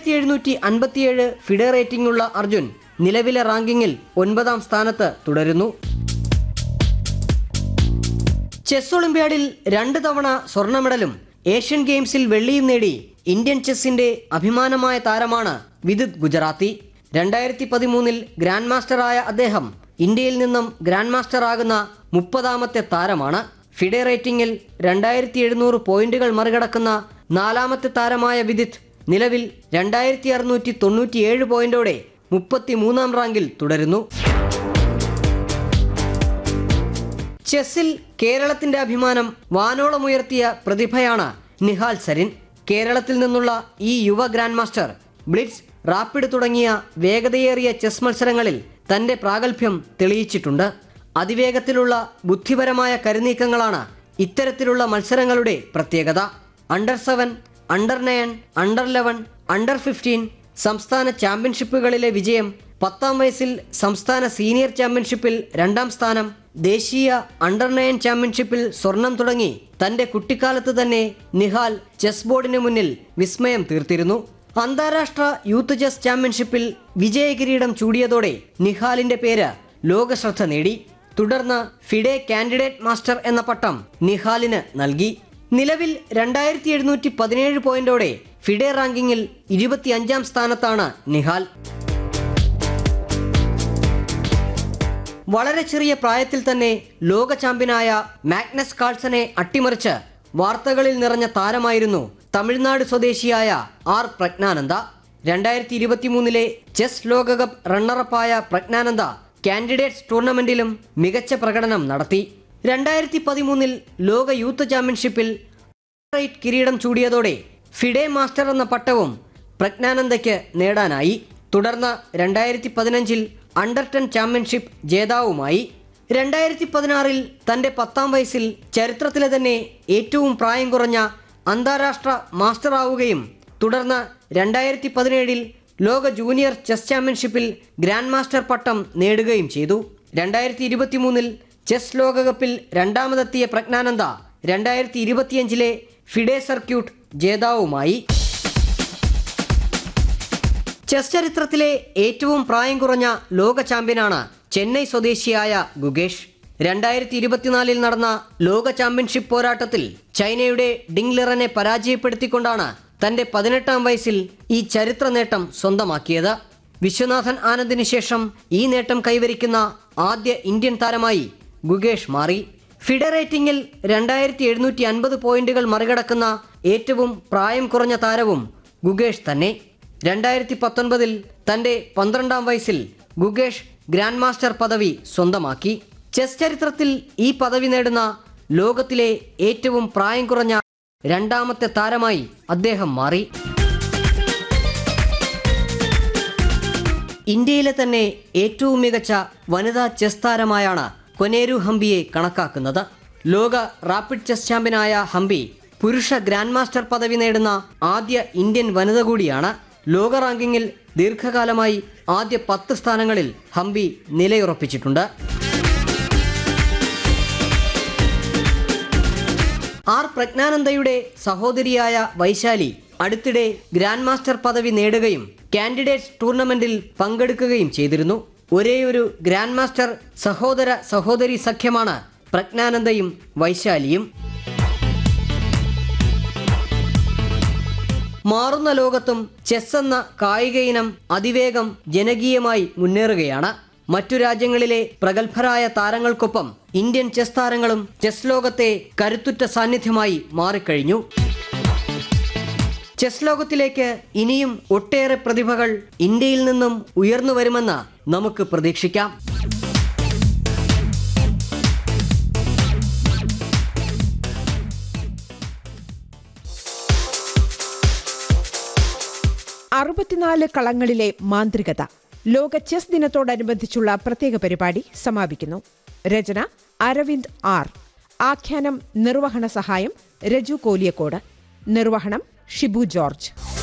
രണ്ടായിരത്തി എഴുന്നൂറ്റി അൻപത്തിയേഴ് ഫിഡെ റേറ്റിംഗ് ഉള്ള അർജുൻ നിലവിലെ റാങ്കിങ്ങിൽ ഒൻപതാം സ്ഥാനത്ത് തുടരുന്നു ചെസ് ഒളിമ്പ്യാഡിൽ രണ്ട് തവണ സ്വർണ്ണ മെഡലും ഏഷ്യൻ ഗെയിംസിൽ വെള്ളിയും നേടി ഇന്ത്യൻ ചെസ്സിന്റെ അഭിമാനമായ താരമാണ് വിദിത് ഗുജറാത്തി രണ്ടായിരത്തി പതിമൂന്നിൽ ഗ്രാൻഡ് മാസ്റ്ററായ അദ്ദേഹം ഇന്ത്യയിൽ നിന്നും ഗ്രാൻഡ് മാസ്റ്റർ ആകുന്ന മുപ്പതാമത്തെ താരമാണ് ഫിഡെ റേറ്റിംഗിൽ രണ്ടായിരത്തി എഴുന്നൂറ് പോയിന്റുകൾ മറികടക്കുന്ന നാലാമത്തെ താരമായ വിദിത് നിലവിൽ രണ്ടായിരത്തി അറുന്നൂറ്റി തൊണ്ണൂറ്റിയേഴ് പോയിന്റോടെ മുപ്പത്തി മൂന്നാം റാങ്കിൽ തുടരുന്നു ചെസ്സിൽ കേരളത്തിന്റെ അഭിമാനം വാനോളമുയർത്തിയ പ്രതിഭയാണ് നിഹാൽ സരിൻ കേരളത്തിൽ നിന്നുള്ള ഈ യുവ ഗ്രാൻഡ് മാസ്റ്റർ ബ്ലിറ്റ്സ് റാപ്പിഡ് തുടങ്ങിയ വേഗതയേറിയ ചെസ് മത്സരങ്ങളിൽ തന്റെ പ്രാഗൽഭ്യം തെളിയിച്ചിട്ടുണ്ട് അതിവേഗത്തിലുള്ള ബുദ്ധിപരമായ കരുനീക്കങ്ങളാണ് ഇത്തരത്തിലുള്ള മത്സരങ്ങളുടെ പ്രത്യേകത under seven under nine under eleven under fifteen സംസ്ഥാന ചാമ്പ്യൻഷിപ്പുകളിലെ വിജയം പത്താം വയസ്സിൽ സംസ്ഥാന സീനിയർ ചാമ്പ്യൻഷിപ്പിൽ രണ്ടാം സ്ഥാനം ദേശീയ അണ്ടർ നയൻ ചാമ്പ്യൻഷിപ്പിൽ സ്വർണം തുടങ്ങി തന്റെ കുട്ടിക്കാലത്ത് തന്നെ നിഹാൽ ചെസ് ബോർഡിന് മുന്നിൽ വിസ്മയം തീർത്തിരുന്നു അന്താരാഷ്ട്ര യൂത്ത് ചെസ് ചാമ്പ്യൻഷിപ്പിൽ വിജയകിരീടം ചൂടിയതോടെ നിഹാലിന്റെ പേര് ലോകശ്രദ്ധ നേടി തുടർന്ന് ഫിഡെ കാൻഡിഡേറ്റ് മാസ്റ്റർ എന്ന പട്ടം നിഹാലിന് നൽകി നിലവിൽ രണ്ടായിരത്തി എഴുന്നൂറ്റി പതിനേഴ് പോയിന്റോടെ ഫിഡെ റാങ്കിങ്ങിൽ ഇരുപത്തിയഞ്ചാം സ്ഥാനത്താണ് നിഹാൽ വളരെ ചെറിയ പ്രായത്തിൽ തന്നെ ലോക ചാമ്പ്യനായ മാഗ്നസ് കാൾസനെ അട്ടിമറിച്ച് വാർത്തകളിൽ നിറഞ്ഞ താരമായിരുന്നു തമിഴ്നാട് സ്വദേശിയായ ആർ പ്രജ്ഞാനന്ദ രണ്ടായിരത്തി ഇരുപത്തിമൂന്നിലെ ചെസ് ലോകകപ്പ് റണ്ണറപ്പായ പ്രജ്ഞാനന്ദ കാൻഡിഡേറ്റ്സ് ടൂർണമെന്റിലും മികച്ച പ്രകടനം നടത്തി രണ്ടായിരത്തി പതിമൂന്നിൽ ലോക യൂത്ത് ചാമ്പ്യൻഷിപ്പിൽ റൈറ്റ് കിരീടം ചൂടിയതോടെ ഫിഡെ മാസ്റ്റർ എന്ന പട്ടവും പ്രജ്ഞാനന്ദയ്ക്ക് നേടാനായി തുടർന്ന് രണ്ടായിരത്തി പതിനഞ്ചിൽ അണ്ടർ ടെൻ ചാമ്പ്യൻഷിപ്പ് ജേതാവുമായി രണ്ടായിരത്തി പതിനാറിൽ തന്റെ പത്താം വയസ്സിൽ ചരിത്രത്തിലെ തന്നെ ഏറ്റവും പ്രായം കുറഞ്ഞ അന്താരാഷ്ട്ര മാസ്റ്റർ ആവുകയും തുടർന്ന് രണ്ടായിരത്തി പതിനേഴിൽ ലോക ജൂനിയർ ചെസ് ചാമ്പ്യൻഷിപ്പിൽ ഗ്രാൻഡ് മാസ്റ്റർ പട്ടം നേടുകയും ചെയ്തു രണ്ടായിരത്തി ഇരുപത്തി മൂന്നിൽ ചെസ് ലോകകപ്പിൽ രണ്ടാമതെത്തിയ പ്രജ്ഞാനന്ദ രണ്ടായിരത്തി ഇരുപത്തിയഞ്ചിലെ ഫിഡെ സർക്യൂട്ട് ജേതാവുമായി ചെസ് ചരിത്രത്തിലെ ഏറ്റവും പ്രായം കുറഞ്ഞ ലോക ചാമ്പ്യനാണ് ചെന്നൈ സ്വദേശിയായ ഗുഗേഷ് രണ്ടായിരത്തി ഇരുപത്തിനാലിൽ നടന്ന ലോക ചാമ്പ്യൻഷിപ്പ് പോരാട്ടത്തിൽ ചൈനയുടെ ഡിങ് ലിറനെ പരാജയപ്പെടുത്തിക്കൊണ്ടാണ് തന്റെ പതിനെട്ടാം വയസ്സിൽ ഈ ചരിത്ര നേട്ടം സ്വന്തമാക്കിയത് വിശ്വനാഥൻ ആനന്ദിന് ശേഷം ഈ നേട്ടം കൈവരിക്കുന്ന ആദ്യ ഇന്ത്യൻ താരമായി ഗുഗേഷ് മാറി ഫിഡെ റേറ്റിംഗിൽ രണ്ടായിരത്തി എഴുന്നൂറ്റി അൻപത് പോയിന്റുകൾ മറികടക്കുന്ന ഏറ്റവും പ്രായം കുറഞ്ഞ താരവും ഗുഗേഷ് തന്നെ രണ്ടായിരത്തി പത്തൊൻപതിൽ തന്റെ പന്ത്രണ്ടാം വയസ്സിൽ ഗുഗേഷ് ഗ്രാൻഡ് മാസ്റ്റർ പദവി സ്വന്തമാക്കി ചെസ് ചരിത്രത്തിൽ ഈ പദവി നേടുന്ന ലോകത്തിലെ ഏറ്റവും പ്രായം കുറഞ്ഞ രണ്ടാമത്തെ താരമായി അദ്ദേഹം മാറി ഇന്ത്യയിലെ തന്നെ ഏറ്റവും മികച്ച വനിതാ ചെസ് താരമായാണ് കൊനേരു ഹംപിയെ കണക്കാക്കുന്നത് ലോക റാപ്പിഡ് ചെസ് ചാമ്പ്യനായ ഹംപി പുരുഷ ഗ്രാൻഡ് മാസ്റ്റർ പദവി നേടുന്ന ആദ്യ ഇന്ത്യൻ വനിത കൂടിയാണ് ലോക റാങ്കിങ്ങിൽ ദീർഘകാലമായി ആദ്യ പത്ത് സ്ഥാനങ്ങളിൽ ഹംപി നിലയുറപ്പിച്ചിട്ടുണ്ട് ആർ പ്രജ്ഞാനന്ദയുടെ സഹോദരിയായ വൈശാലി അടുത്തിടെ ഗ്രാൻഡ് മാസ്റ്റർ പദവി നേടുകയും കാൻഡിഡേറ്റ്സ് ടൂർണമെന്റിൽ പങ്കെടുക്കുകയും ചെയ്തിരുന്നു ഒരേയൊരു ഗ്രാൻഡ് മാസ്റ്റർ സഹോദര സഹോദരി സഖ്യമാണ് പ്രജ്ഞാനന്ദയും വൈശാലിയും മാറുന്ന ലോകത്തും ചെസ് എന്ന കായിക ഇനം അതിവേഗം ജനകീയമായി മുന്നേറുകയാണ് മറ്റു രാജ്യങ്ങളിലെ പ്രഗത്ഭരായ താരങ്ങൾക്കൊപ്പം ഇന്ത്യൻ ചെസ് താരങ്ങളും ചെസ് ലോകത്തെ കരുത്തുറ്റ സാന്നിധ്യമായി മാറിക്കഴിഞ്ഞു ചെസ് ലോകത്തിലേക്ക് ഇനിയും ഒട്ടേറെ പ്രതിഭകൾ ഇന്ത്യയിൽ നിന്നും ഉയർന്നു വരുമെന്ന് നമുക്ക് പ്രതീക്ഷിക്കാം അറുപത്തിനാല് കളങ്ങളിലെ മാന്ത്രികത ലോക ചെസ് ദിനത്തോടനുബന്ധിച്ചുള്ള പ്രത്യേക പരിപാടി സമാപിക്കുന്നു രചന അരവിന്ദ് ആർ ആഖ്യാനം നിർവഹണ സഹായം രജു കോലിയക്കോട് നിർവഹണം ഷിബു ജോർജ്